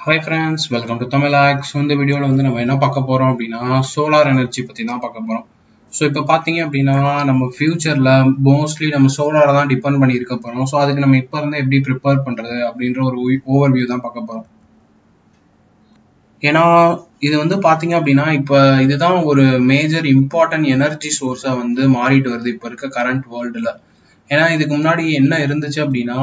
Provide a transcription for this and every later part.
hi friends welcome to தமிழாக் so இந்த வீடியோவில் வந்து நம்ம என்ன பார்க்க போகிறோம் அப்படின்னா சோலார் எனர்ஜி பற்றி தான் பார்க்க போகிறோம் ஸோ இப்போ பார்த்தீங்க அப்படின்னா நம்ம ஃப்யூச்சரில் மோஸ்ட்லி நம்ம சோலாரை தான் டிபெண்ட் பண்ணி இருக்க போகிறோம் ஸோ அதுக்கு நம்ம இப்போ இருந்து எப்படி ப்ரிப்பேர் பண்ணுறது அப்படின்ற ஒரு ஓவர் வியூ தான் பார்க்க போகிறோம் ஏன்னா இது வந்து பார்த்தீங்க அப்படின்னா இப்போ இதுதான் ஒரு மேஜர் இம்பார்ட்டன்ட் எனர்ஜி சோர்ஸாக வந்து மாறிட்டு வருது இப்போ இருக்க கரண்ட் வேர்ல்டில் ஏன்னா இதுக்கு முன்னாடி என்ன இருந்துச்சு அப்படின்னா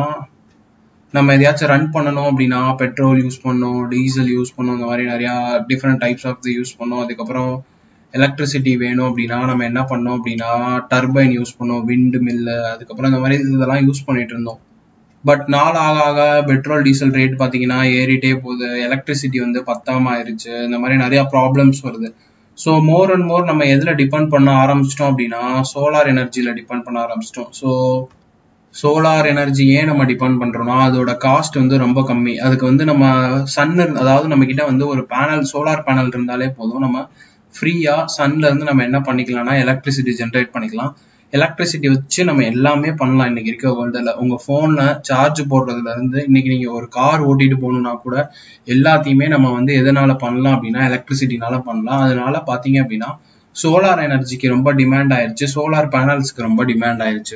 நம்ம எதையாச்சும் ரன் பண்ணணும் அப்படின்னா பெட்ரோல் யூஸ் பண்ணோம் டீசல் யூஸ் பண்ணோம் இந்த மாதிரி நிறையா different types of the use பண்ணோம் அதுக்கப்புறம் எலக்ட்ரிசிட்டி வேணும் அப்படின்னா நம்ம என்ன பண்ணோம் அப்படின்னா டர்பைன் யூஸ் பண்ணோம் விண்ட் மில்லு அதுக்கப்புறம் இந்த மாதிரி இதெல்லாம் யூஸ் பண்ணிட்டு இருந்தோம் பட் நாள் ஆக ஆக பெட்ரோல் டீசல் ரேட் பார்த்தீங்கன்னா ஏறிட்டே போகுது எலக்ட்ரிசிட்டி வந்து பத்தாம ஆயிருச்சு இந்த மாதிரி நிறைய ப்ராப்ளம்ஸ் வருது ஸோ மோர் அண்ட் மோர் நம்ம எதில் டிபெண்ட் பண்ண ஆரம்பிச்சிட்டோம் அப்படின்னா சோலார் எனர்ஜியில் டிபெண்ட் பண்ண ஆரம்பிச்சிட்டோம் ஸோ சோலார் எனர்ஜி ஏன் நம்ம டிபெண்ட் பண்றோம்னா அதோட காஸ்ட் வந்து ரொம்ப கம்மி அதுக்கு வந்து நம்ம சன் அதாவது நம்ம கிட்ட வந்து ஒரு பேனல் சோலார் பேனல் இருந்தாலே போதும் நம்ம ஃப்ரீயா சன்ல இருந்து நம்ம என்ன பண்ணிக்கலாம்னா எலக்ட்ரிசிட்டி ஜென்ரேட் பண்ணிக்கலாம் எலக்ட்ரிசிட்டி வச்சு நம்ம எல்லாமே பண்ணலாம் இன்னைக்கு இருக்க வேர்ல்டுல உங்க போன்ல சார்ஜ் போடுறதுல இருந்து இன்னைக்கு நீங்க ஒரு கார் ஓட்டிட்டு போகணும்னா கூட எல்லாத்தையுமே நம்ம வந்து எதனால பண்ணலாம் அப்படின்னா எலக்ட்ரிசிட்டினால பண்ணலாம் அதனால பாத்தீங்க அப்படின்னா சோலார் எனர்ஜிக்கு ரொம்ப டிமாண்ட் ஆயிருச்சு சோலார் பேனல்ஸ்க்கு ரொம்ப டிமாண்ட் ஆயிருச்சு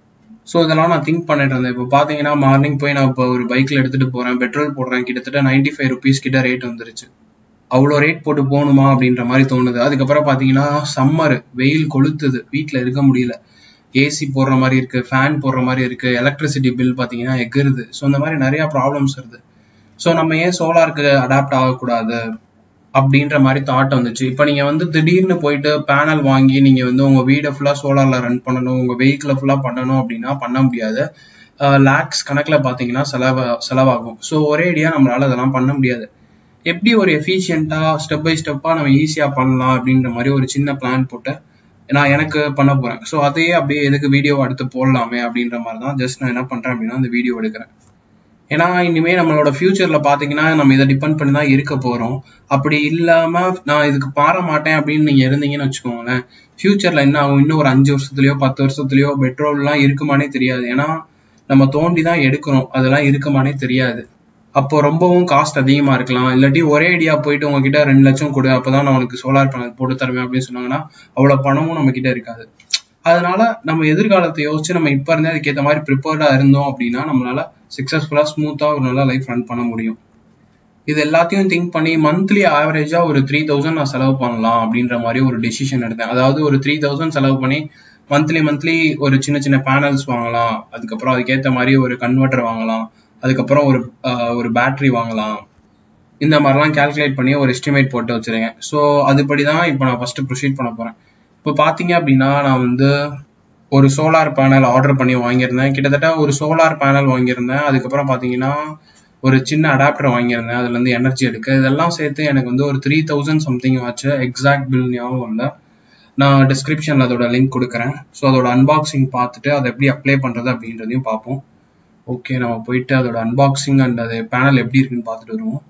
ஸோ இதெல்லாம் நான் திங்க் பண்ணிட்டு இருந்தேன் இப்போ பார்த்தீங்கன்னா மார்னிங் போய் நான் இப்போ ஒரு பைக்கில் எடுத்துகிட்டு போகிறேன் பெட்ரோல் போடுறேன் கிட்டத்தட்ட நைன்டி ஃபைவ் ருபீஸ் கிட்ட ரேட் வந்துருச்சு அவ்வளோ ரேட் போட்டு போகணுமா அப்படின்ற மாதிரி தோணுது அதுக்கப்புறம் பார்த்தீங்கன்னா சம்மர் வெயில் கொளுத்துது வீட்டில் இருக்க முடியல ஏசி போடுற மாதிரி இருக்கு ஃபேன் போடுற மாதிரி இருக்கு எலக்ட்ரிசிட்டி பில் பார்த்தீங்கன்னா எகிருது ஸோ இந்த மாதிரி நிறைய ப்ராப்ளம்ஸ் வருது ஸோ நம்ம ஏன் சோலாருக்கு அடாப்ட் ஆகக்கூடாது அப்படின்ற மாதிரி தாட் வந்துச்சு இப்போ நீங்கள் வந்து திடீர்னு போயிட்டு பேனல் வாங்கி நீங்கள் வந்து உங்கள் வீடை ஃபுல்லாக சோலாரில் ரன் பண்ணணும் உங்கள் வெஹிக்கிளை ஃபுல்லாக பண்ணணும் அப்படின்னா பண்ண முடியாது லேக்ஸ் கணக்கில் பார்த்தீங்கன்னா செலவு செலவாகும் ஸோ ஒரே ஐடியா நம்மளால அதெல்லாம் பண்ண முடியாது எப்படி ஒரு எஃபிஷியண்ட்டாக ஸ்டெப் பை ஸ்டெப்பாக நம்ம ஈஸியாக பண்ணலாம் அப்படின்ற மாதிரி ஒரு சின்ன பிளான் போட்டு நான் எனக்கு பண்ண போகிறேன் ஸோ அதையே அப்படியே எதுக்கு வீடியோ எடுத்து போடலாமே அப்படின்ற மாதிரி தான் ஜஸ்ட் நான் என்ன பண்ணுறேன் அப்படின்னா அந்த வீடியோ எடுக்கிறேன் ஏன்னா இனிமே நம்மளோட ஃபியூச்சர்ல பாத்தீங்கன்னா நம்ம இதை டிபெண்ட் பண்ணி தான் இருக்க போறோம் அப்படி இல்லாம நான் இதுக்கு பார மாட்டேன் அப்படின்னு நீங்க இருந்தீங்கன்னு வச்சுக்கோங்களேன் ஃபியூச்சர்ல என்ன ஆகும் இன்னும் ஒரு அஞ்சு வருஷத்துலயோ பத்து வருஷத்துலயோ பெட்ரோல் எல்லாம் இருக்குமானே தெரியாது ஏன்னா நம்ம தோண்டி தான் எடுக்கிறோம் அதெல்லாம் இருக்குமானே தெரியாது அப்போ ரொம்பவும் காஸ்ட் அதிகமா இருக்கலாம் இல்லாட்டி ஒரே ஐடியா போயிட்டு உங்ககிட்ட ரெண்டு லட்சம் கொடு அப்பதான் நான் உனக்கு சோலார் பேனல் போட்டு தருவேன் அப்படின்னு சொன்னாங்கன்னா அவ்வளவு பணமும் நம்ம கிட்ட இருக்காது அதனால நம்ம எதிர்காலத்தை யோசிச்சு நம்ம இப்ப இருந்தே அதுக்கேற்ற மாதிரி ப்ரிப்பேர்டா இருந்தோம் அப்படின்னா நம்மளால சக்சஸ்ஃபுல்லா ஸ்மூத்தா ஒரு நல்ல லைஃப் ரன் பண்ண முடியும் இது எல்லாத்தையும் திங்க் பண்ணி மந்த்லி ஆவரேஜா ஒரு த்ரீ தௌசண்ட் நான் செலவு பண்ணலாம் அப்படின்ற மாதிரி ஒரு டெசிஷன் எடுத்தேன் அதாவது ஒரு த்ரீ தௌசண்ட் செலவு பண்ணி மந்த்லி மந்த்லி ஒரு சின்ன சின்ன பேனல்ஸ் வாங்கலாம் அதுக்கப்புறம் அதுக்கேற்ற மாதிரி ஒரு கன்வெர்டர் வாங்கலாம் அதுக்கப்புறம் ஒரு ஒரு பேட்டரி வாங்கலாம் இந்த மாதிரிலாம் கேல்குலேட் பண்ணி ஒரு எஸ்டிமேட் போட்டு வச்சிருக்கேன் ஸோ அதுபடி தான் இப்போ நான் ஃபர்ஸ்ட் ப்ரொசீட் பண்ண போறேன் இப்போ பார்த்தீங்க அப்படின்னா நான் வந்து ஒரு சோலார் பேனல் ஆர்டர் பண்ணி வாங்கியிருந்தேன் கிட்டத்தட்ட ஒரு சோலார் பேனல் வாங்கியிருந்தேன் அதுக்கப்புறம் பார்த்தீங்கன்னா ஒரு சின்ன அடாப்டர் வாங்கியிருந்தேன் அதுல இருந்து எனர்ஜி எடுக்க இதெல்லாம் சேர்த்து எனக்கு வந்து ஒரு த்ரீ தௌசண்ட் சம்திங் ஆச்சு எக்ஸாக்ட் பில் ஞாபகம் இல்லை நான் டிஸ்கிரிப்ஷனில் அதோட லிங்க் கொடுக்குறேன் ஸோ அதோட அன்பாக்சிங் பார்த்துட்டு அதை எப்படி அப்ளை பண்ணுறது அப்படின்றதையும் பார்ப்போம் ஓகே நம்ம போயிட்டு அதோட அன்பாக்சிங் அண்ட் அது பேனல் எப்படி இருக்குன்னு பார்த்துட்டு வருவோம்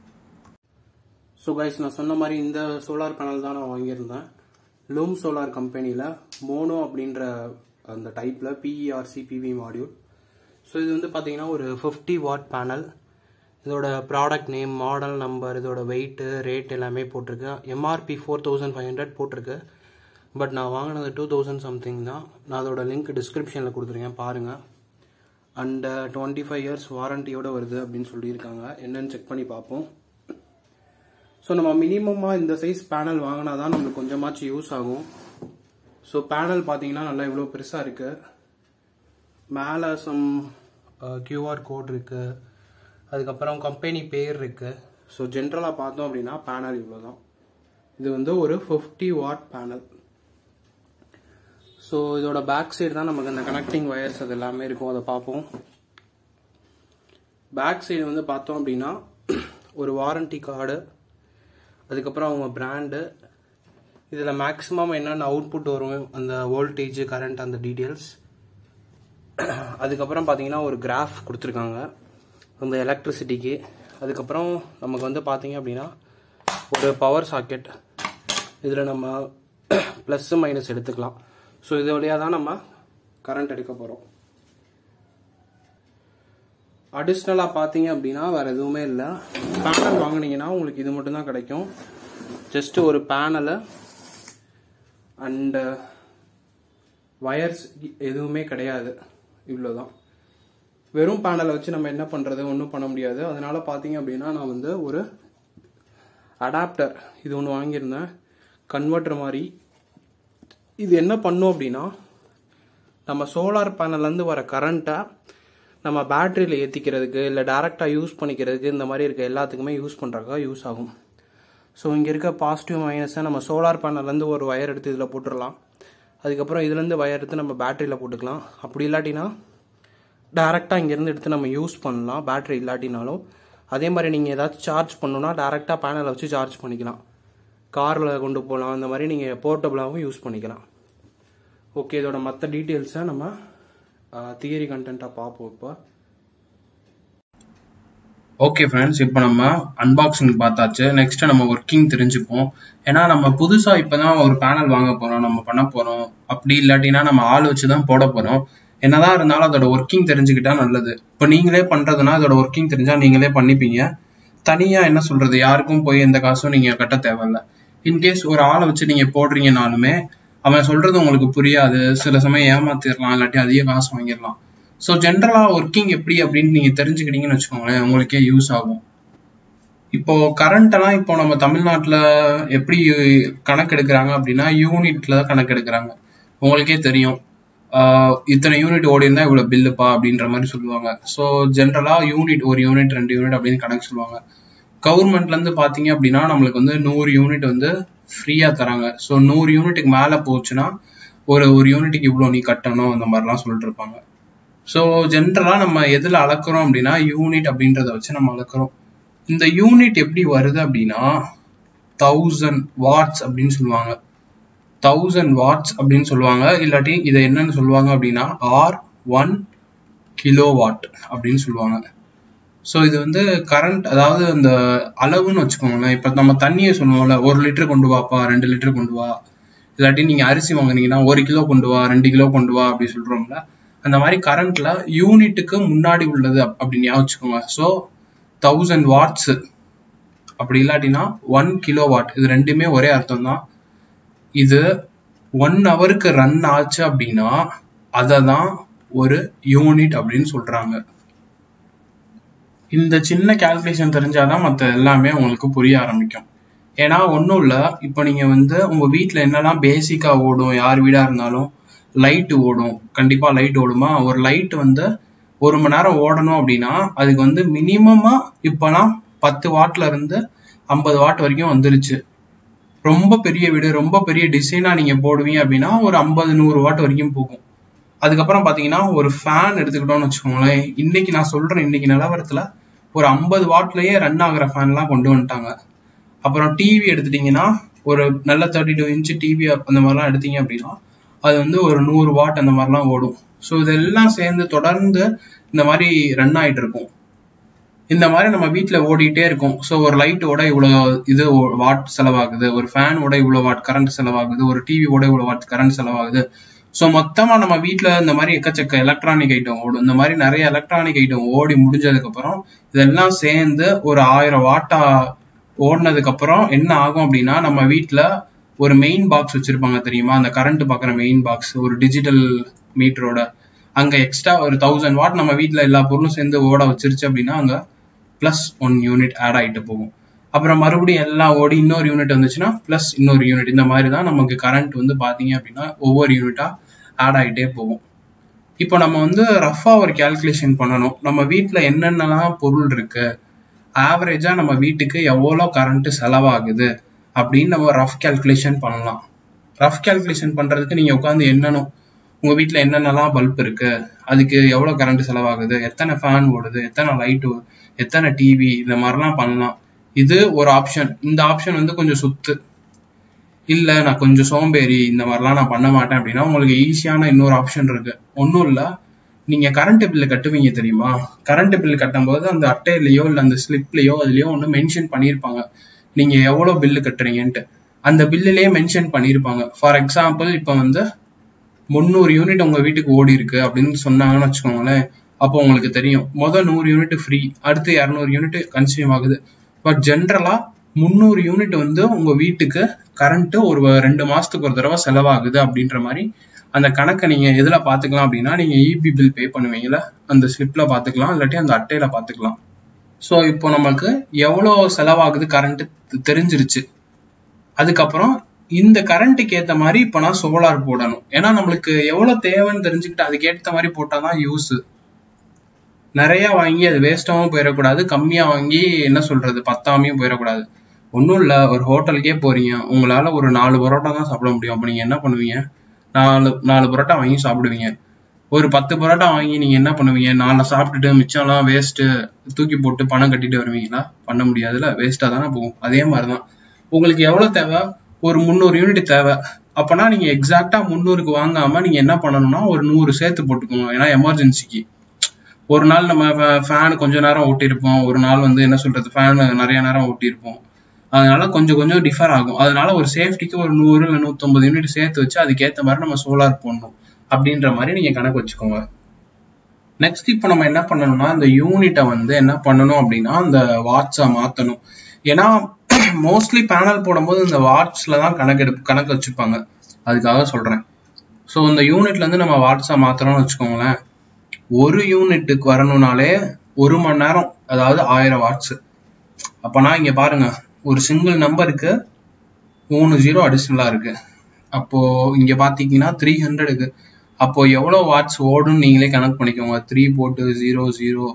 ஸோ கைஸ் நான் சொன்ன மாதிரி இந்த சோலார் பேனல் தான் நான் வாங்கியிருந்தேன் லூம் சோலார் கம்பெனியில் மோனோ அப்படின்ற அந்த டைப்பில் பிஇஆர்சி பிவி மாடியூல் ஸோ இது வந்து பார்த்தீங்கன்னா ஒரு ஃபிஃப்டி வாட் பேனல் இதோட ப்ராடக்ட் நேம் மாடல் நம்பர் இதோட வெயிட்டு ரேட் எல்லாமே போட்டிருக்கு MRP four thousand five hundred போட்டிருக்கு பட் நான் வாங்கினது டூ தௌசண்ட் சம்திங் தான் நான் அதோட லிங்க் டிஸ்கிரிப்ஷனில் கொடுத்துருக்கேன் பாருங்கள் அண்ட் டுவெண்ட்டி ஃபைவ் இயர்ஸ் வாரண்டியோட வருது அப்படின்னு சொல்லியிருக்காங்க என்னன்னு செக் பண்ணி பார்ப்போம் ஸோ நம்ம மினிமமாக இந்த சைஸ் பேனல் வாங்கினா தான் நம்மளுக்கு கொஞ்சமாச்சும் யூஸ் ஆகும் ஸோ பேனல் பார்த்தீங்கன்னா நல்லா இவ்வளோ பெருசாக இருக்கு மேலே சம் கியூஆர் கோட் இருக்கு அதுக்கப்புறம் கம்பெனி பேர் இருக்கு ஸோ ஜென்ரலாக பார்த்தோம் அப்படின்னா பேனல் இவ்வளோ தான் இது வந்து ஒரு ஃபிஃப்டி வாட் பேனல் ஸோ இதோட பேக் சைடு தான் நமக்கு அந்த கனெக்டிங் ஒயர்ஸ் அது எல்லாமே இருக்கும் அதை பார்ப்போம் பேக் சைடு வந்து பார்த்தோம் அப்படின்னா ஒரு வாரண்டி கார்டு அதுக்கப்புறம் அவங்க பிராண்டு இதில் மேக்ஸிமம் என்னென்ன அவுட்புட் வரும் அந்த வோல்டேஜ் கரண்ட் அந்த டீட்டெயில்ஸ் அதுக்கப்புறம் பார்த்தீங்கன்னா ஒரு கிராஃப் கொடுத்துருக்காங்க அந்த எலக்ட்ரிசிட்டிக்கு அதுக்கப்புறம் நமக்கு வந்து பார்த்தீங்க அப்படின்னா ஒரு பவர் சாக்கெட் இதில் நம்ம ப்ளஸ் மைனஸ் எடுத்துக்கலாம் ஸோ இது வழியாக தான் நம்ம கரண்ட் எடுக்க போகிறோம் அடிஷ்னலாக பார்த்தீங்க அப்படின்னா வேறு எதுவுமே இல்லை பேனல் வாங்குனீங்கன்னா உங்களுக்கு இது மட்டும்தான் கிடைக்கும் ஜஸ்ட் ஒரு பேனலை அண்டு வயர்ஸ் எதுவுமே கிடையாது இவ்வளோதான் வெறும் பேனலை வச்சு நம்ம என்ன பண்ணுறது ஒன்றும் பண்ண முடியாது அதனால பார்த்தீங்க அப்படின்னா நான் வந்து ஒரு அடாப்டர் இது ஒன்று வாங்கியிருந்தேன் கன்வெர்ட்டர் மாதிரி இது என்ன பண்ணும் அப்படின்னா நம்ம சோலார் பேனல்லேருந்து வர கரண்ட்டை நம்ம பேட்டரியில் ஏற்றிக்கிறதுக்கு இல்லை டேரெக்டாக யூஸ் பண்ணிக்கிறதுக்கு இந்த மாதிரி இருக்க எல்லாத்துக்குமே யூஸ் பண்ணுறதுக்காக யூஸ் ஆகும் ஸோ இங்கே இருக்க பாசிட்டிவ் மைனஸை நம்ம சோலார் பேனல்லேருந்து ஒரு ஒயர் எடுத்து இதில் போட்டுடலாம் அதுக்கப்புறம் இதுலேருந்து ஒயர் எடுத்து நம்ம பேட்டரியில் போட்டுக்கலாம் அப்படி இல்லாட்டினா டேரெக்டாக இங்கேருந்து எடுத்து நம்ம யூஸ் பண்ணலாம் பேட்டரி இல்லாட்டினாலும் அதே மாதிரி நீங்கள் ஏதாச்சும் சார்ஜ் பண்ணணுன்னா டேரெக்டாக பேனலை வச்சு சார்ஜ் பண்ணிக்கலாம் காரில் கொண்டு போகலாம் இந்த மாதிரி நீங்கள் போர்ட்டபுளாகவும் யூஸ் பண்ணிக்கலாம் ஓகே இதோட மற்ற டீட்டெயில்ஸை நம்ம தியரி கண்டென்ட்டாக பார்ப்போம் இப்போ ஓகே ஃப்ரெண்ட்ஸ் இப்போ நம்ம அன்பாக்சிங் பார்த்தாச்சு நெக்ஸ்ட் நம்ம ஒர்க்கிங் தெரிஞ்சுப்போம் ஏன்னா நம்ம புதுசாக இப்போ தான் ஒரு பேனல் வாங்க போகிறோம் நம்ம பண்ண போகிறோம் அப்படி இல்லாட்டினா நம்ம ஆள் வச்சு தான் போட போகிறோம் என்னதான் இருந்தாலும் அதோட ஒர்க்கிங் தெரிஞ்சுக்கிட்டா நல்லது இப்போ நீங்களே பண்ணுறதுனா அதோட ஒர்க்கிங் தெரிஞ்சால் நீங்களே பண்ணிப்பீங்க தனியாக என்ன சொல்கிறது யாருக்கும் போய் எந்த காசும் நீங்கள் கட்ட தேவையில்ல இன்கேஸ் ஒரு ஆளை வச்சு நீங்கள் போடுறீங்கனாலுமே அவன் சொல்கிறது உங்களுக்கு புரியாது சில சமயம் ஏமாத்திடலாம் இல்லாட்டி அதிக காசு வாங்கிடலாம் ஸோ ஜென்ரலாக ஒர்க்கிங் எப்படி அப்படின்னு நீங்கள் தெரிஞ்சுக்கிட்டீங்கன்னு வச்சுக்கோங்களேன் உங்களுக்கே யூஸ் ஆகும் இப்போ கரண்ட் எல்லாம் இப்போ நம்ம தமிழ்நாட்டில் எப்படி கணக்கு எடுக்கிறாங்க அப்படின்னா யூனிட்ல தான் கணக்கு எடுக்கிறாங்க உங்களுக்கே தெரியும் இத்தனை யூனிட் ஓடி இருந்தா இவ்வளவு பில்லுப்பா அப்படின்ற மாதிரி சொல்லுவாங்க ஸோ ஜென்ரலா யூனிட் ஒரு யூனிட் ரெண்டு யூனிட் அப்படின்னு கணக்கு சொல்லுவாங்க கவர்மெண்ட்ல இருந்து பாத்தீங்க அப்படின்னா நம்மளுக்கு வந்து நூறு யூனிட் வந்து ஃப்ரீயா தராங்க ஸோ நூறு யூனிட்டுக்கு மேல போச்சுன்னா ஒரு ஒரு யூனிட்டுக்கு இவ்வளோ நீ கட்டணும் அந்த மாதிரிலாம் சொல்லிட்டு இருப்பாங்க ஸோ ஜென்ரலா நம்ம எதுல அளக்குறோம் அப்படின்னா யூனிட் அப்படின்றத வச்சு நம்ம அளக்குறோம் இந்த யூனிட் எப்படி வருது அப்படின்னா தௌசண்ட் வாட்ஸ் அப்படின்னு சொல்லுவாங்க தௌசண்ட் வாட்ஸ் அப்படின்னு சொல்லுவாங்க இல்லாட்டி இதை என்னன்னு சொல்லுவாங்க அப்படின்னா ஆர் ஒன் கிலோ வாட் அப்படின்னு சொல்லுவாங்க ஸோ இது வந்து கரண்ட் அதாவது அந்த அளவுன்னு வச்சுக்கோங்களேன் இப்போ நம்ம தண்ணியை சொல்லுவோம்ல ஒரு லிட்டர் கொண்டு வாப்பா ரெண்டு லிட்டர் கொண்டு வா இல்லாட்டி நீங்க அரிசி வாங்குனீங்கன்னா ஒரு கிலோ கொண்டு வா ரெண்டு கிலோ கொண்டு வா அப்படி சொல்றோம்ல அந்த மாதிரி கரண்ட்ல யூனிட்டுக்கு முன்னாடி உள்ளது அப்படின்னு ஞாபகம் வச்சுக்கோங்க ஸோ தௌசண்ட் வாட்ஸ் அப்படி இல்லாட்டினா ஒன் கிலோ வாட் இது ரெண்டுமே ஒரே அர்த்தம் தான் இது ஒன் ஹவருக்கு ரன் ஆச்சு அப்படின்னா அதை தான் ஒரு யூனிட் அப்படின்னு சொல்றாங்க இந்த சின்ன கால்குலேஷன் தெரிஞ்சாதான் மற்ற எல்லாமே உங்களுக்கு புரிய ஆரம்பிக்கும் ஏன்னா ஒன்றும் இல்லை இப்போ நீங்கள் வந்து உங்கள் வீட்டில் என்னெல்லாம் பேசிக்காக ஓடும் யார் வீடாக இருந்தாலும் லைட் ஓடும் கண்டிப்பாக லைட் ஓடுமா ஒரு லைட் வந்து ஒரு மணி நேரம் ஓடணும் அப்படின்னா அதுக்கு வந்து மினிமமாக இப்போலாம் பத்து வாட்ல இருந்து ஐம்பது வாட் வரைக்கும் வந்துருச்சு ரொம்ப பெரிய வீடு ரொம்ப பெரிய டிசைனா நீங்க போடுவீங்க அப்படின்னா ஒரு ஐம்பது நூறு வாட் வரைக்கும் போகும் அதுக்கப்புறம் பாத்தீங்கன்னா ஒரு ஃபேன் எடுத்துக்கிட்டோம்னு வச்சுக்கோங்களேன் இன்னைக்கு நான் சொல்றேன் இன்னைக்கு நிலவரத்துல ஒரு ஐம்பது வாட்லயே ரன் ஆகுற ஃபேன்லாம் கொண்டு வந்துட்டாங்க அப்புறம் டிவி எடுத்துட்டீங்கன்னா ஒரு நல்ல தேர்ட்டி டூ இன்ச்சு டிவி அந்த மாதிரிலாம் எடுத்தீங்க அப்படின்னா அது வந்து ஒரு நூறு வாட் அந்த மாதிரிலாம் ஓடும் ஸோ இதெல்லாம் சேர்ந்து தொடர்ந்து இந்த மாதிரி ரன் ஆயிட்டு இருக்கும் இந்த மாதிரி நம்ம வீட்டில் ஓடிட்டே இருக்கும் ஸோ ஒரு லைட்டோட இவ்வளோ இது வாட் செலவாகுது ஒரு ஃபேனோட இவ்வளோ வாட் கரண்ட் செலவாகுது ஒரு டிவியோட இவ்வளோ வாட் கரண்ட் செலவாகுது ஸோ மொத்தமாக நம்ம வீட்டில் இந்த மாதிரி எக்கச்சக்க எலக்ட்ரானிக் ஐட்டம் ஓடும் இந்த மாதிரி நிறைய எலக்ட்ரானிக் ஐட்டம் ஓடி முடிஞ்சதுக்கப்புறம் இதெல்லாம் சேர்ந்து ஒரு ஆயிரம் வாட்டா ஓடினதுக்கு அப்புறம் என்ன ஆகும் அப்படின்னா நம்ம வீட்டில் ஒரு மெயின் பாக்ஸ் வச்சிருப்பாங்க தெரியுமா அந்த கரண்ட் பார்க்குற மெயின் பாக்ஸ் ஒரு டிஜிட்டல் மீட்டரோட அங்க எக்ஸ்ட்ரா ஒரு தௌசண்ட் வாட் நம்ம வீட்ல எல்லா பொருளும் சேர்ந்து ஓட வச்சிருச்சு அப்படின்னா அங்க பிளஸ் ஒன் யூனிட் ஆட் ஆகிட்டு போகும் அப்புறம் மறுபடியும் எல்லாம் ஓடி இன்னொரு யூனிட் வந்துச்சுன்னா பிளஸ் இன்னொரு யூனிட் இந்த மாதிரி தான் நமக்கு கரண்ட் வந்து பாத்தீங்க அப்படின்னா ஒவ்வொரு யூனிட்டா ஆட் ஆகிட்டே போகும் இப்போ நம்ம வந்து ரஃபா ஒரு கேல்குலேஷன் பண்ணணும் நம்ம வீட்ல என்னென்னலாம் பொருள் இருக்கு ஆவரேஜா நம்ம வீட்டுக்கு எவ்வளோ கரண்ட் செலவாகுது அப்படின்னு நம்ம ரஃப் கேல்குலேஷன் பண்ணலாம் ரஃப் கேல்குலேஷன் பண்றதுக்கு நீங்க உட்காந்து என்னணும் உங்க வீட்ல என்னென்னலாம் பல்ப் இருக்கு அதுக்கு எவ்வளவு கரண்ட் செலவாகுது எத்தனை ஃபேன் ஓடுது எத்தனை லைட்டு எத்தனை டிவி இந்த மாதிரிலாம் பண்ணலாம் இது ஒரு ஆப்ஷன் இந்த ஆப்ஷன் வந்து கொஞ்சம் சுத்து இல்ல நான் கொஞ்சம் சோம்பேறி இந்த மாதிரிலாம் நான் பண்ண மாட்டேன் அப்படின்னா உங்களுக்கு ஈஸியான இன்னொரு ஆப்ஷன் இருக்கு ஒன்றும் இல்ல நீங்க கரண்ட் பில்லு கட்டுவீங்க தெரியுமா கரண்ட் பில் கட்டும்போது அந்த அட்டையிலயோ இல்ல அந்த ஸ்லிப்லயோ அதுலயோ ஒன்று மென்ஷன் பண்ணியிருப்பாங்க நீங்க எவ்வளவு பில்லு கட்டுறீங்கன்ட்டு அந்த பில்லுலயே மென்ஷன் பண்ணியிருப்பாங்க ஃபார் எக்ஸாம்பிள் இப்போ வந்து முந்நூறு யூனிட் உங்க வீட்டுக்கு ஓடி இருக்கு அப்படின்னு சொன்னாங்கன்னு வச்சுக்கோங்களேன் அப்போ உங்களுக்கு தெரியும் மொதல் நூறு யூனிட் ஃப்ரீ அடுத்து இரநூறு யூனிட் கன்சியூம் ஆகுது பட் ஜென்ரலா முந்நூறு யூனிட் வந்து உங்க வீட்டுக்கு கரண்ட் ஒரு ரெண்டு மாசத்துக்கு ஒரு தடவை செலவாகுது அப்படின்ற மாதிரி அந்த கணக்கை நீங்க எதுல பாத்துக்கலாம் அப்படின்னா நீங்க இபி பில் பே பண்ணுவீங்கல்ல அந்த ஸ்லிப்ல பாத்துக்கலாம் இல்லாட்டி அந்த அட்டையில பாத்துக்கலாம் ஸோ இப்போ நமக்கு எவ்வளோ செலவாகுது கரண்ட் தெரிஞ்சிருச்சு அதுக்கப்புறம் இந்த கரண்ட்டுக்கு ஏத்த மாதிரி இப்போ நான் சோலார் போடணும் ஏன்னா நம்மளுக்கு எவ்வளவு தேவைன்னு தெரிஞ்சுக்கிட்டு அதுக்கேற்ற மாதிரி போட்டாதான் யூஸ் நிறைய வாங்கி அது வேஸ்டாவும் போயிடக்கூடாது கம்மியா வாங்கி என்ன சொல்றது பத்தாமையும் போயிடக்கூடாது ஒன்றும் இல்லை ஒரு ஹோட்டலுக்கே போறீங்க உங்களால ஒரு நாலு பரோட்டா தான் சாப்பிட முடியும் அப்போ நீங்க என்ன பண்ணுவீங்க நாலு நாலு பரோட்டா வாங்கி சாப்பிடுவீங்க ஒரு பத்து பரோட்டா வாங்கி நீங்க என்ன பண்ணுவீங்க நாலு சாப்பிட்டுட்டு மிச்சம்லாம் வேஸ்ட் தூக்கி போட்டு பணம் கட்டிட்டு வருவீங்களா பண்ண முடியாதுல்ல வேஸ்டா தானே போகும் அதே மாதிரிதான் உங்களுக்கு எவ்வளவு தேவை ஒரு முந்நூறு யூனிட் தேவை அப்பனா நீங்க எக்ஸாக்டா முந்நூறுக்கு வாங்காம நீங்க என்ன பண்ணணும்னா ஒரு நூறு சேர்த்து போட்டுக்கோங்க ஏன்னா எமர்ஜென்சிக்கு ஒரு நாள் நம்ம ஃபேன் கொஞ்ச நேரம் ஓட்டியிருப்போம் ஒரு நாள் வந்து என்ன சொல்றது ஃபேன் நிறைய நேரம் ஓட்டியிருப்போம் அதனால கொஞ்சம் கொஞ்சம் டிஃபர் ஆகும் அதனால ஒரு சேஃப்டிக்கு ஒரு நூறு இல்லை நூற்றம்பது யூனிட் சேர்த்து வச்சு அதுக்கேற்ற மாதிரி நம்ம சோலார் போடணும் அப்படின்ற மாதிரி நீங்க கணக்கு வச்சுக்கோங்க நெக்ஸ்ட் இப்போ நம்ம என்ன பண்ணணும்னா இந்த யூனிட்டை வந்து என்ன பண்ணணும் அப்படின்னா அந்த வாட்ஸை மாற்றணும் ஏன்னா மோஸ்ட்லி பேனல் போடும்போது இந்த வாட்ஸ்ல தான் கணக்கு எடுப்பு கணக்கு வச்சுப்பாங்க அதுக்காக சொல்றேன் ஸோ இந்த யூனிட்ல இருந்து நம்ம வாட்ஸை மாத்துறோம்னு வச்சுக்கோங்களேன் ஒரு யூனிட்டுக்கு வரணும்னாலே ஒரு மணி நேரம் அதாவது ஆயிரம் வாட்ஸ் அப்பனா இங்க பாருங்க ஒரு சிங்கிள் நம்பருக்கு மூணு ஜீரோ அடிஷ்னலா இருக்கு அப்போ இங்க பாத்தீங்கன்னா த்ரீ ஹண்ட்ரடுக்கு அப்போ எவ்வளவு வாட்ஸ் ஓடுன்னு நீங்களே கணக்கு பண்ணிக்கோங்க த்ரீ போட்டு ஜீரோ ஜீரோ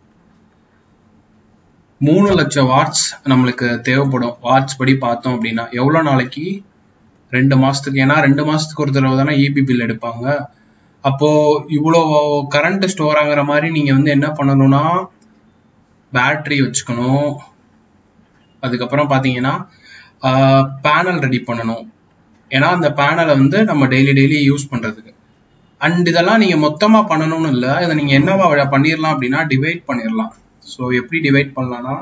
மூணு லட்சம் வாட்ஸ் நம்மளுக்கு தேவைப்படும் வாட்ஸ் படி பார்த்தோம் அப்படின்னா எவ்வளவு நாளைக்கு ரெண்டு மாசத்துக்கு ஏன்னா ரெண்டு மாசத்துக்கு ஒரு தடவை தானே இபி பில் எடுப்பாங்க அப்போ இவ்வளோ கரண்ட் ஸ்டோர் ஆகுற மாதிரி நீங்க வந்து என்ன பண்ணணும்னா பேட்டரி வச்சுக்கணும் அதுக்கப்புறம் பாத்தீங்கன்னா பேனல் ரெடி பண்ணணும் ஏன்னா அந்த பேனலை வந்து நம்ம டெய்லி டெய்லி யூஸ் பண்றதுக்கு அண்ட் இதெல்லாம் நீங்க மொத்தமா பண்ணணும்னு இல்லை இதை நீங்க என்னவா பண்ணிடலாம் அப்படின்னா டிவைட் பண்ணிடலாம் ஸோ எப்படி டிவைட் பண்ணலாம்னா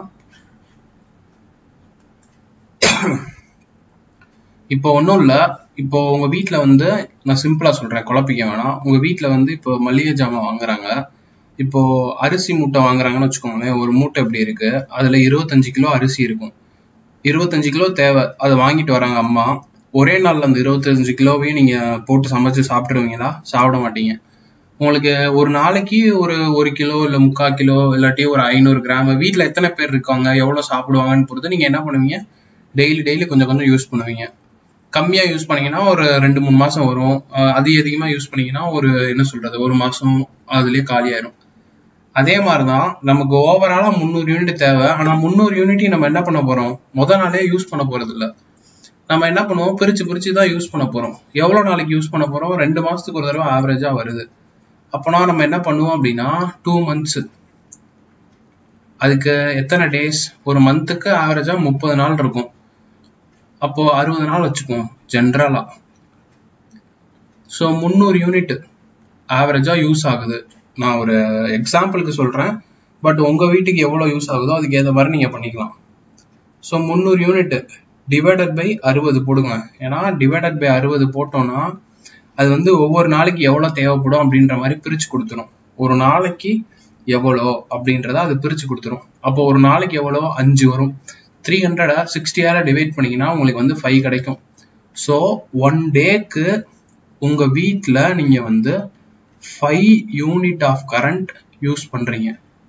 இப்போ ஒன்றும் இல்லை இப்போ உங்க வீட்டில் வந்து நான் சிம்பிளா சொல்றேன் குழப்பிக்க வேணாம் உங்க வீட்டில் வந்து இப்போ மளிகை ஜாமான் வாங்குறாங்க இப்போ அரிசி மூட்டை வாங்குறாங்கன்னு வச்சுக்கோங்களேன் ஒரு மூட்டை எப்படி இருக்கு அதுல இருபத்தஞ்சு கிலோ அரிசி இருக்கும் இருபத்தஞ்சு கிலோ தேவை அதை வாங்கிட்டு வராங்க அம்மா ஒரே நாள்ல அந்த இருபத்தஞ்சு கிலோவையும் நீங்க போட்டு சமைச்சு சாப்பிட்டுருவீங்களா சாப்பிட மாட்டீங்க உங்களுக்கு ஒரு நாளைக்கு ஒரு ஒரு கிலோ இல்ல முக்கால் கிலோ இல்லாட்டி ஒரு ஐநூறு கிராம் வீட்ல எத்தனை பேர் இருக்காங்க எவ்வளவு சாப்பிடுவாங்கன்னு பொறுத்து நீங்க என்ன பண்ணுவீங்க டெய்லி டெய்லி கொஞ்சம் கொஞ்சம் யூஸ் பண்ணுவீங்க கம்மியா யூஸ் பண்ணீங்கன்னா ஒரு ரெண்டு மூணு மாசம் வரும் அதிக அதிகமா யூஸ் பண்ணீங்கன்னா ஒரு என்ன சொல்றது ஒரு மாசம் அதுலயே காலி ஆயிரும் அதே மாதிரிதான் நமக்கு ஓவராலா முந்நூறு யூனிட் தேவை ஆனா முந்நூறு யூனிட்டையும் நம்ம என்ன பண்ண போறோம் முத நாளே யூஸ் பண்ண போறது இல்ல நம்ம என்ன பண்ணுவோம் பிரிச்சு பிரிச்சு தான் யூஸ் பண்ண போறோம் எவ்வளவு நாளைக்கு யூஸ் பண்ண போறோம் ரெண்டு மாசத்துக்கு ஒரு தடவை ஆவரேஜா வருது அப்போனா நம்ம என்ன பண்ணுவோம் அப்படின்னா டூ மந்த்ஸ் அதுக்கு எத்தனை டேஸ் ஒரு மந்த்துக்கு ஆவரேஜா முப்பது நாள் இருக்கும் அப்போ அறுபது நாள் வச்சுக்குவோம் ஜென்ரலா ஸோ முந்நூறு யூனிட் ஆவரேஜா யூஸ் ஆகுது நான் ஒரு எக்ஸாம்பிளுக்கு சொல்றேன் பட் உங்க வீட்டுக்கு எவ்வளவு யூஸ் ஆகுதோ அதுக்கு ஏற்ற மாதிரி நீங்க பண்ணிக்கலாம் ஸோ முந்நூறு யூனிட் டிவைடட் பை அறுபது போடுங்க ஏன்னா டிவைடட் பை அறுபது போட்டோம்னா அது வந்து ஒவ்வொரு நாளைக்கு எவ்வளவு தேவைப்படும் அப்படின்ற மாதிரி பிரிச்சு கொடுத்துரும் ஒரு நாளைக்கு எவ்வளோ அப்படின்றத அது பிரிச்சு கொடுத்துரும் அப்போ ஒரு நாளைக்கு எவ்வளோ அஞ்சு வரும் த்ரீ ஹண்ட்ரடா சிக்ஸ்டியால டிவைட் பண்ணீங்கன்னா உங்களுக்கு வந்து ஃபைவ் கிடைக்கும் ஸோ ஒன் டேக்கு உங்க வீட்டில் நீங்க வந்து five unit of current use பண்றீங்க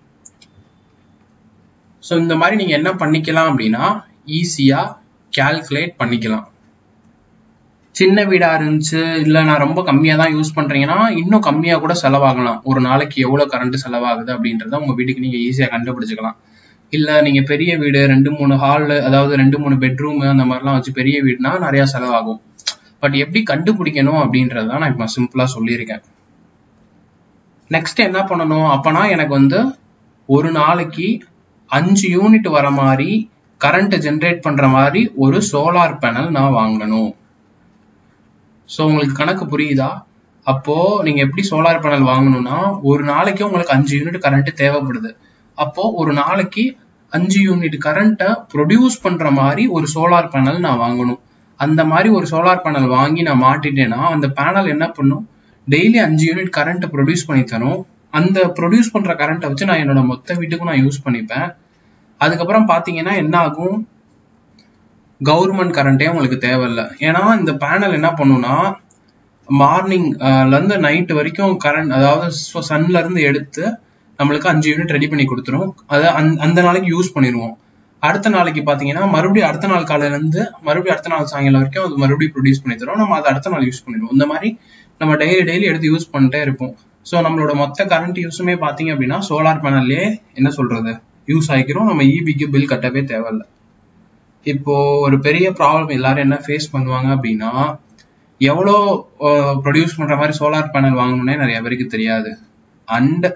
ஸோ இந்த மாதிரி நீங்க என்ன பண்ணிக்கலாம் அப்படின்னா ஈஸியா கால்குலேட் பண்ணிக்கலாம் சின்ன வீடா இருந்துச்சு இல்ல நான் ரொம்ப கம்மியா தான் யூஸ் பண்றீங்கன்னா இன்னும் கம்மியா கூட செலவாகலாம் ஒரு நாளைக்கு எவ்வளவு கரண்ட் செலவாகுது அப்படின்றத உங்க வீட்டுக்கு நீங்க ஈஸியா கண்டுபிடிச்சுக்கலாம் இல்ல நீங்க பெரிய வீடு ரெண்டு மூணு ஹால் அதாவது ரெண்டு மூணு பெட்ரூம் அந்த மாதிரிலாம் வச்சு பெரிய வீடுனா நிறைய செலவாகும் பட் எப்படி கண்டுபிடிக்கணும் அப்படின்றத நான் இப்ப சிம்பிளா சொல்லியிருக்கேன் நெக்ஸ்ட் என்ன பண்ணணும் அப்பனா எனக்கு வந்து ஒரு நாளைக்கு அஞ்சு யூனிட் வர மாதிரி கரண்ட் ஜென்ரேட் பண்ற மாதிரி ஒரு சோலார் பேனல் நான் வாங்கணும் ஸோ உங்களுக்கு கணக்கு புரியுதா அப்போ நீங்க எப்படி சோலார் பேனல் வாங்கணும்னா ஒரு நாளைக்கு உங்களுக்கு அஞ்சு யூனிட் கரண்ட் தேவைப்படுது அப்போ ஒரு நாளைக்கு அஞ்சு யூனிட் கரண்ட்டை ப்ரொடியூஸ் பண்ற மாதிரி ஒரு சோலார் பேனல் நான் வாங்கணும் அந்த மாதிரி ஒரு சோலார் பேனல் வாங்கி நான் மாட்டிட்டேன்னா அந்த பேனல் என்ன பண்ணும் டெய்லி அஞ்சு யூனிட் கரண்ட் ப்ரொடியூஸ் பண்ணி தரும் அந்த ப்ரொடியூஸ் பண்ற கரண்ட்டை வச்சு நான் என்னோட மொத்த வீட்டுக்கும் நான் யூஸ் பண்ணிப்பேன் அதுக்கப்புறம் பாத்தீங்கன்னா என்ன ஆகும் கவர்மெண்ட் கரண்டே உங்களுக்கு தேவையில்லை ஏன்னா இந்த பேனல் என்ன பண்ணும்னா மார்னிங்ல இருந்து நைட் வரைக்கும் கரண்ட் அதாவது சன்ல இருந்து எடுத்து நம்மளுக்கு அஞ்சு யூனிட் ரெடி பண்ணி கொடுத்துரும் அதை அந்த நாளைக்கு யூஸ் பண்ணிடுவோம் அடுத்த நாளைக்கு பாத்தீங்கன்னா மறுபடியும் அடுத்த நாள் காலையில இருந்து மறுபடியும் அடுத்த நாள் சாயங்காலம் வரைக்கும் அது மறுபடியும் ப்ரொடியூஸ் பண்ணி தரும் நம்ம அதை அடுத்த நாள் யூஸ் பண்ணிடுவோம் இந்த மாதிரி நம்ம டெய்லி டெய்லி எடுத்து யூஸ் பண்ணிட்டே இருப்போம் ஸோ நம்மளோட மொத்த கரண்ட் யூஸுமே பாத்தீங்க அப்படின்னா சோலார் பேனல்லே என்ன சொல்றது யூஸ் ஆகிக்கிறோம் நம்ம இபிக்கு பில் கட்டவே தேவையில்ல இப்போ ஒரு பெரிய ப்ராப்ளம் எல்லாரும் என்ன ஃபேஸ் பண்ணுவாங்க அப்படின்னா எவ்வளோ ப்ரொடியூஸ் பண்ற மாதிரி சோலார் பேனல் வாங்கணும்னே நிறைய பேருக்கு தெரியாது அண்ட்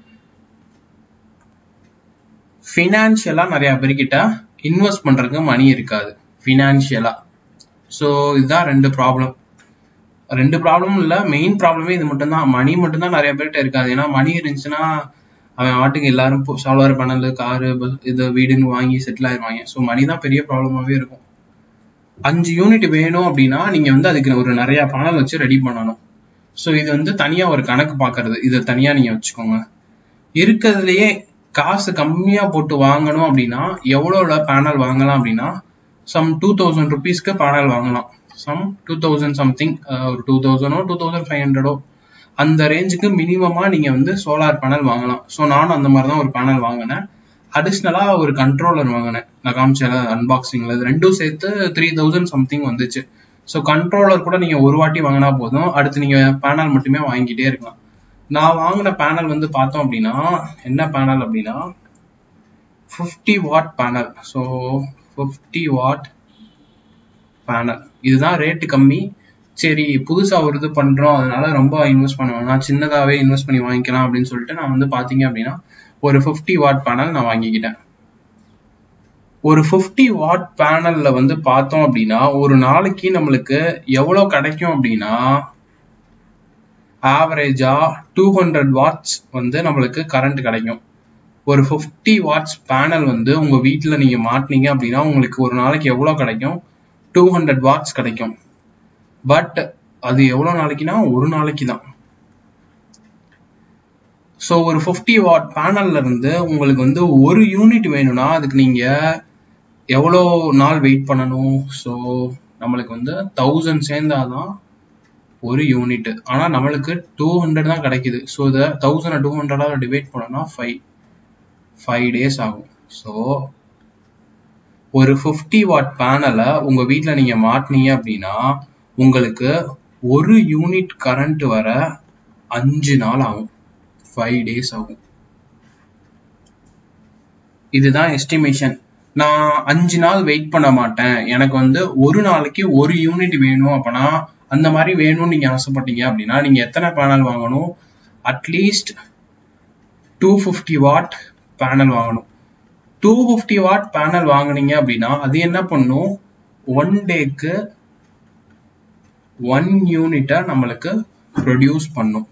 ஃபினான்ஷியலா நிறைய பேர்கிட்ட இன்வெஸ்ட் பண்றதுக்கு மணி இருக்காது ஃபினான்ஷியலா ஸோ இதுதான் ரெண்டு ப்ராப்ளம் ரெண்டு ப்ராப்ளமும் இல்லை மெயின் ப்ராப்ளமே இது மட்டும்தான் மணி மட்டும்தான் நிறைய பேர்கிட்ட இருக்காது ஏன்னா மணி இருந்துச்சுன்னா அவன் ஆட்டுக்கு எல்லாரும் சோலார் பேனல் காரு இது வீடுன்னு வாங்கி செட்டில் ஆயிருவாங்க ஸோ மணி தான் பெரிய ப்ராப்ளமாவே இருக்கும் அஞ்சு யூனிட் வேணும் அப்படின்னா நீங்க வந்து அதுக்கு ஒரு நிறைய பேனல் வச்சு ரெடி பண்ணணும் ஸோ இது வந்து தனியா ஒரு கணக்கு பார்க்கறது இதை தனியா நீங்க வச்சுக்கோங்க இருக்கிறதுலயே காசு கம்மியா போட்டு வாங்கணும் அப்படின்னா எவ்வளோல பேனல் வாங்கலாம் அப்படின்னா சம் டூ தௌசண்ட் ருபீஸ்க்கு பேனல் வாங்கலாம் சம் டூ தௌசண்ட் சம்திங் ஒரு டூ தௌசண்டோ டூ தௌசண்ட் ஃபைவ் ஹண்ட்ரடோ அந்த ரேஞ்சுக்கு மினிமமா நீங்க வந்து சோலார் பேனல் வாங்கலாம் ஸோ நானும் அந்த மாதிரி தான் ஒரு பேனல் வாங்கினேன் அடிஷ்னலா ஒரு கண்ட்ரோலர் வாங்கினேன் நான் காமிச்சல அன்பாக்சிங்ல இது ரெண்டும் சேர்த்து த்ரீ தௌசண்ட் சம்திங் வந்துச்சு ஸோ கண்ட்ரோலர் கூட நீங்க ஒரு வாட்டி வாங்கினா போதும் அடுத்து நீங்க பேனல் மட்டுமே வாங்கிட்டே இருக்கலாம் நான் வாங்கின பேனல் வந்து பார்த்தோம் அப்படின்னா என்ன பேனல் அப்படின்னா fifty watt panel so fifty watt panel இதுதான் ரேட்டு கம்மி சரி புதுசா ஒரு இது பண்றோம் அதனால ரொம்ப இன்வெஸ்ட் பண்ண வேணாம் சின்னதாவே இன்வெஸ்ட் பண்ணி வாங்கிக்கலாம் அப்படின்னு சொல்லிட்டு நான் வந்து பாத்தீங்க அப்படின்னா ஒரு ஃபிஃப்டி வாட் பேனல் நான் வாங்கிக்கிட்டேன் ஒரு ஃபிஃப்டி வாட் பேனல்ல வந்து பார்த்தோம் அப்படின்னா ஒரு நாளைக்கு நம்மளுக்கு எவ்வளவு கிடைக்கும் அப்படின்னா ஆவரேஜா டூ ஹண்ட்ரட் வாட்ஸ் வந்து நம்மளுக்கு கரண்ட் கிடைக்கும் ஒரு ஃபிஃப்டி வாட்ஸ் பேனல் வந்து உங்க வீட்டில் நீங்க மாட்டினீங்க அப்படின்னா உங்களுக்கு ஒரு நாளைக்கு எவ்வளோ கிடைக்கும் டூ ஹண்ட்ரட் வாட்ஸ் கிடைக்கும் பட் அது எவ்வளோ நாளைக்குன்னா ஒரு நாளைக்கு தான் ஸோ ஒரு ஃபிஃப்டி வாட் பேனல்ல இருந்து உங்களுக்கு வந்து ஒரு யூனிட் வேணும்னா அதுக்கு நீங்க எவ்வளோ நாள் வெயிட் பண்ணணும் ஸோ நம்மளுக்கு வந்து தௌசண்ட் சேர்ந்தாதான் ஒரு யூனிட் ஆனால் நம்மளுக்கு டூ ஹண்ட்ரட் தான் கிடைக்குது ஸோ இதை தௌசண்ட் டூ ஹண்ட்ரடாக டிவைட் பண்ணோம்னா ஃபைவ் ஃபைவ் டேஸ் ஆகும் ஸோ ஒரு ஃபிஃப்டி வாட் பேனலை உங்கள் வீட்டில் நீங்கள் மாட்டினீங்க அப்படின்னா உங்களுக்கு ஒரு யூனிட் கரண்ட் வர அஞ்சு நாள் ஆகும் ஃபைவ் டேஸ் ஆகும் இதுதான் எஸ்டிமேஷன் நான் அஞ்சு நாள் வெயிட் பண்ண மாட்டேன் எனக்கு வந்து ஒரு நாளைக்கு ஒரு யூனிட் வேணும் அப்பனா அந்த மாதிரி வேணும்னு நீங்க ஆசைப்பட்டீங்க அப்படின்னா நீங்க எத்தனை பேனல் வாங்கணும் at least two fifty watt panel வாங்கணும் டூ ஃபிஃப்டி வாட் பேனல் வாங்குனீங்க அப்படின்னா அது என்ன பண்ணும் ஒன் டேக்கு ஒன் யூனிட்டை நம்மளுக்கு ப்ரொடியூஸ் பண்ணும்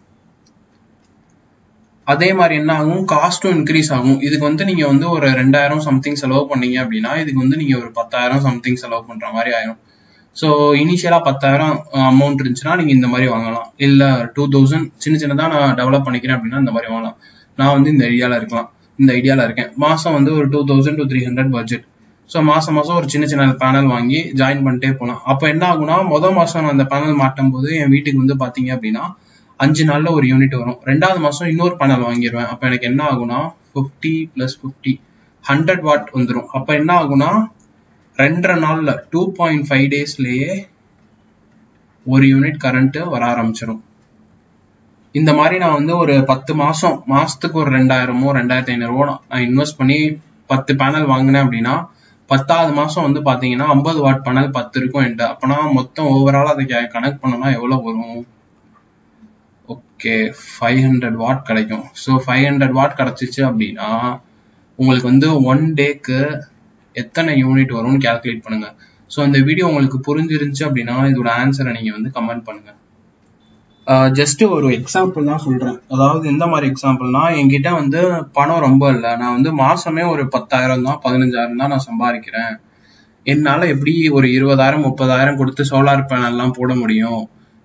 அதே மாதிரி என்ன ஆகும் காஸ்ட்டும் இன்க்ரீஸ் ஆகும் இதுக்கு வந்து நீங்க வந்து ஒரு ரெண்டாயிரம் சம்திங் செலவு பண்ணீங்க அப்படின்னா இதுக்கு வந்து நீங்க ஒரு பத்தாயிரம் சம்திங் செலவு பண்ற மாதிரி ஆயிரும் ஸோ இனிஷியலா பத்தாயிரம் அமௌண்ட் இருந்துச்சுன்னா நீங்க இந்த மாதிரி வாங்கலாம் இல்ல டூ தௌசண்ட் சின்ன சின்னதா நான் டெவலப் பண்ணிக்கிறேன் அப்படின்னா இந்த மாதிரி வாங்கலாம் நான் வந்து இந்த ஐடியால இருக்கலாம் இந்த ஐடியால இருக்கேன் மாசம் வந்து ஒரு two thousand to three hundred budget so மாசம் மாசம் ஒரு சின்ன சின்ன பேனல் வாங்கி ஜாயின் பண்ணிட்டே போகலாம் அப்போ என்ன ஆகும்னா மொதல் மாசம் நான் அந்த பேனல் மாட்டும் போது என் வீட்டுக்கு வந்து பாத்தீங்க அப்படின்னா அஞ்சு நாள்ல ஒரு யூனிட் வரும் ரெண்டாவது மாசம் இன்னொரு பேனல் வாங்கிடுவேன் அப்போ எனக்கு என்ன ஆகும்னா fifty plus fifty hundred watt வந்துடும் அப்போ என்ன ஆகும்னா ரெண்டரை நாள்ல டூ பாயிண்ட் ஃபைவ் டேஸ்லயே ஒரு யூனிட் கரண்ட் வர ஆரம்பிச்சிடும் இந்த மாதிரி நான் வந்து ஒரு பத்து மாசம் மாசத்துக்கு ஒரு ரெண்டாயிரமோ ரெண்டாயிரத்தி ஐநூறுவோ நான் இன்வெஸ்ட் பண்ணி பத்து பேனல் வாங்கினேன் அப்படின்னா பத்தாவது மாசம் வந்து பாத்தீங்கன்னா ஐம்பது வாட் பேனல் பத்து இருக்கும் என்கிட்ட அப்பனா மொத்தம் ஓவரால் அதை கனெக்ட் பண்ணோம்னா எவ்வளவு வரும் ஓகே ஃபைவ் ஹண்ட்ரட் வாட் கிடைக்கும் ஸோ ஃபைவ் ஹண்ட்ரட் வாட் கிடைச்சிச்சு அப்படின்னா உங்களுக்கு வந்து ஒன் டேக்கு எத்தனை யூனிட் வரும்னு கேல்குலேட் பண்ணுங்க ஸோ இந்த வீடியோ உங்களுக்கு புரிஞ்சிருந்துச்சு அப்படின்னா இதோட ஆன்சரை நீங்க வந்து கமெண்ட் பண்ணுங்க ஜஸ்ட் ஒரு எக்ஸாம்பிள் தான் சொல்றேன் அதாவது எந்த மாதிரி எக்ஸாம்பிள்னா என்கிட்ட வந்து பணம் ரொம்ப இல்லை நான் வந்து மாசமே ஒரு பத்தாயிரம் தான் பதினஞ்சாயிரம் தான் நான் சம்பாதிக்கிறேன் என்னால எப்படி ஒரு இருபதாயிரம் முப்பதாயிரம் கொடுத்து சோலார் பேனல்லாம் போட முடியும்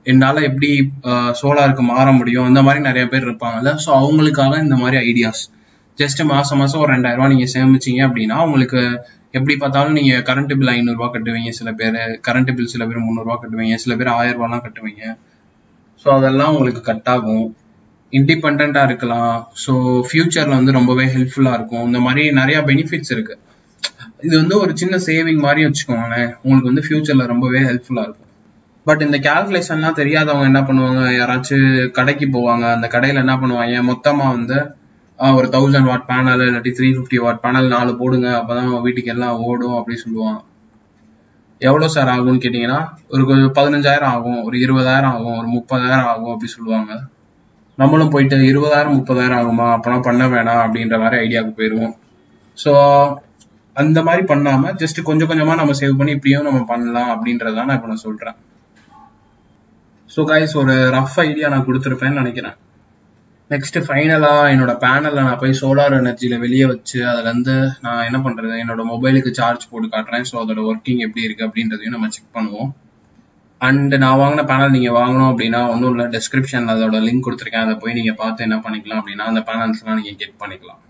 என்னால் எப்படி சோலாருக்கு மாற முடியும் அந்த மாதிரி நிறைய பேர் இருப்பாங்கல்ல ஸோ அவங்களுக்காக இந்த மாதிரி ஐடியாஸ் ஜஸ்ட் மாசம் மாசம் ஒரு ரெண்டாயிரம் ரூபாய் நீங்க சேமிச்சீங்க அப்படின்னா உங்களுக்கு எப்படி பார்த்தாலும் நீங்க கரண்ட் பில் ஐநூறுரூவா கட்டுவீங்க சில பேர் கரண்ட் பில் சில பேர் முந்நூறுரூவா கட்டுவீங்க சில பேர் ஆயிரம் ரூபாய்லாம் கட்டுவீங்க ஸோ அதெல்லாம் உங்களுக்கு கட் ஆகும் இண்டிபெண்டா இருக்கலாம் ஸோ ஃபியூச்சர்ல வந்து ரொம்பவே ஹெல்ப்ஃபுல்லா இருக்கும் இந்த மாதிரி நிறைய பெனிஃபிட்ஸ் இருக்கு இது வந்து ஒரு சின்ன சேவிங் மாதிரி வச்சுக்கோங்களேன் உங்களுக்கு வந்து ஃபியூச்சர்ல ரொம்பவே ஹெல்ப்ஃபுல்லா இருக்கும் பட் இந்த கால்குலேஷன்லாம் தெரியாதவங்க என்ன பண்ணுவாங்க யாராச்சும் கடைக்கு போவாங்க அந்த கடையில என்ன பண்ணுவாங்க மொத்தமா வந்து ஆஹ், ஒரு தௌசண்ட் வாட் பேனல் இல்லாட்டி த்ரீ ஃபிஃப்டி வாட் பேனல் நாலு போடுங்க அப்பதான் வீட்டுக்கு எல்லாம் ஓடும் அப்படி சொல்லுவாங்க எவ்வளவு சார் ஆகும்னு கேட்டீங்கன்னா ஒரு கொஞ்சம் பதினஞ்சாயிரம் ஆகும் ஒரு இருபதாயிரம் ஆகும் ஒரு முப்பதாயிரம் ஆகும் அப்படி சொல்லுவாங்க நம்மளும் போயிட்டு இருபதாயிரம் முப்பதாயிரம் ஆகுமா அப்பனா பண்ண வேணாம் அப்படின்ற மாதிரி ஐடியாவுக்கு போயிடுவோம் ஸோ அந்த மாதிரி பண்ணாம ஜஸ்ட் கொஞ்சம் கொஞ்சமா நம்ம சேவ் பண்ணி இப்படியும் நம்ம பண்ணலாம் அப்படின்றதான் நான் இப்போ நான் சொல்றேன் ஸோ கைஸ் ஒரு ரஃப் ஐடியா நான் கொடுத்துருப்பேன்னு நினைக்கிறேன் நெக்ஸ்ட் ஃபைனலா என்னோட பேனல்ல நான் போய் சோலார் எனர்ஜியில வெளியே வச்சு அதுல இருந்து நான் என்ன பண்றது என்னோட மொபைலுக்கு சார்ஜ் போட்டு காட்டுறேன் ஸோ அதோட ஒர்க்கிங் எப்படி இருக்கு அப்படின்றதையும் நம்ம செக் பண்ணுவோம் அண்ட் நான் வாங்கின பேனல் நீங்க வாங்கணும் அப்படின்னா ஒன்றும் இல்லை டிஸ்கிரிப்ஷன்ல அதோட லிங்க் கொடுத்துருக்கேன் அதை போய் நீங்க பார்த்து என்ன பண்ணிக்கலாம் அப்படின்னா அந்த பேனல்ஸ்லாம் நீங்க கெட் பண்ணிக்கலாம்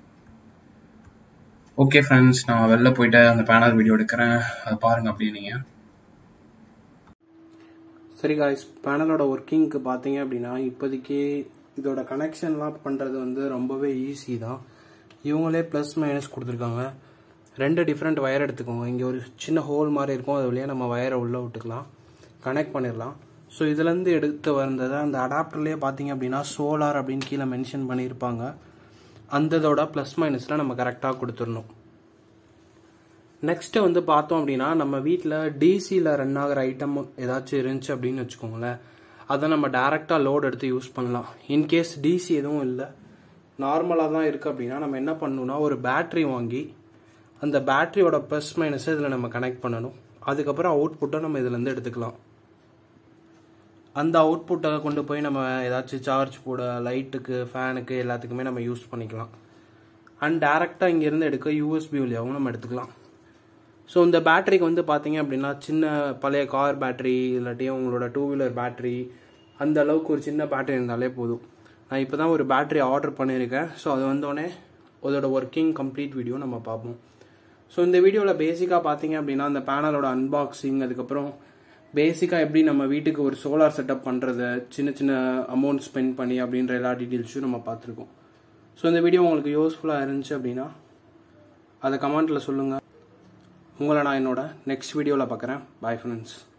ஓகே ஃப்ரெண்ட்ஸ் நான் வெளில போயிட்டு அந்த பேனல் வீடியோ எடுக்கிறேன் அதை பாருங்க அப்படியே நீங்க சரி காய்ஸ் பேனலோட ஒர்க்கிங்க்கு பார்த்தீங்க அப்படின்னா இப்போதைக்கு இதோட கனெக்ஷன்லாம் பண்ணுறது வந்து ரொம்பவே ஈஸி தான் இவங்களே ப்ளஸ் மைனஸ் கொடுத்துருக்காங்க ரெண்டு டிஃப்ரெண்ட் வயர் எடுத்துக்கோங்க இங்கே ஒரு சின்ன ஹோல் மாதிரி இருக்கும் அது வழியாக நம்ம வயரை உள்ளே விட்டுக்கலாம் கனெக்ட் பண்ணிடலாம் ஸோ இதுலேருந்து எடுத்து வந்ததை அந்த அடாப்டர்லேயே பார்த்தீங்க அப்படின்னா சோலார் அப்படின்னு கீழே மென்ஷன் பண்ணியிருப்பாங்க அந்ததோட ப்ளஸ் மைனஸில் நம்ம கரெக்டாக கொடுத்துடணும் நெக்ஸ்ட்டு வந்து பார்த்தோம் அப்படின்னா நம்ம வீட்டில் டிசியில் ரன் ஆகிற ஐட்டம் ஏதாச்சும் இருந்துச்சு அப்படின்னு வச்சுக்கோங்களேன் அதை நம்ம டேரெக்டாக லோட் எடுத்து யூஸ் பண்ணலாம் இன்கேஸ் டிசி எதுவும் இல்லை நார்மலாக தான் இருக்குது அப்படின்னா நம்ம என்ன பண்ணணும்னா ஒரு பேட்ரி வாங்கி அந்த பேட்டரியோட ப்ளஸ் மைனஸை இதில் நம்ம கனெக்ட் பண்ணணும் அதுக்கப்புறம் அவுட்புட்டை நம்ம இதுலேருந்து எடுத்துக்கலாம் அந்த அவுட்புட்டை கொண்டு போய் நம்ம ஏதாச்சும் சார்ஜ் போட லைட்டுக்கு ஃபேனுக்கு எல்லாத்துக்குமே நம்ம யூஸ் பண்ணிக்கலாம் அண்ட் டேரெக்டாக இங்கேருந்து எடுக்க யூஎஸ்பி வழியாகவும் நம்ம எடுத்துக்கலாம் ஸோ இந்த பேட்டரிக்கு வந்து பார்த்தீங்க அப்படின்னா சின்ன பழைய கார் பேட்டரி இல்லாட்டியும் உங்களோட டூ வீலர் பேட்டரி அந்த அளவுக்கு ஒரு சின்ன பேட்டரி இருந்தாலே போதும் நான் இப்போ தான் ஒரு பேட்டரி ஆர்டர் பண்ணியிருக்கேன் ஸோ அது வந்தோடனே அதோட ஒர்க்கிங் கம்ப்ளீட் வீடியோ நம்ம பார்ப்போம் ஸோ இந்த வீடியோவில் பேசிக்காக பார்த்தீங்க அப்படின்னா அந்த பேனலோட அன்பாக்சிங் அதுக்கப்புறம் பேசிக்காக எப்படி நம்ம வீட்டுக்கு ஒரு சோலார் செட்டப் பண்ணுறது சின்ன சின்ன அமௌண்ட் ஸ்பெண்ட் பண்ணி அப்படின்ற எல்லா டீட்டெயில்ஸும் நம்ம பார்த்துருக்கோம் ஸோ இந்த வீடியோ உங்களுக்கு யூஸ்ஃபுல்லாக இருந்துச்சு அப்படின்னா அதை கமெண்ட்டில் சொல்லுங்கள் உங்களை நான் என்னோட நெக்ஸ்ட் வீடியோவில் பார்க்குறேன் பாய் ஃப்ரெண்ட்ஸ்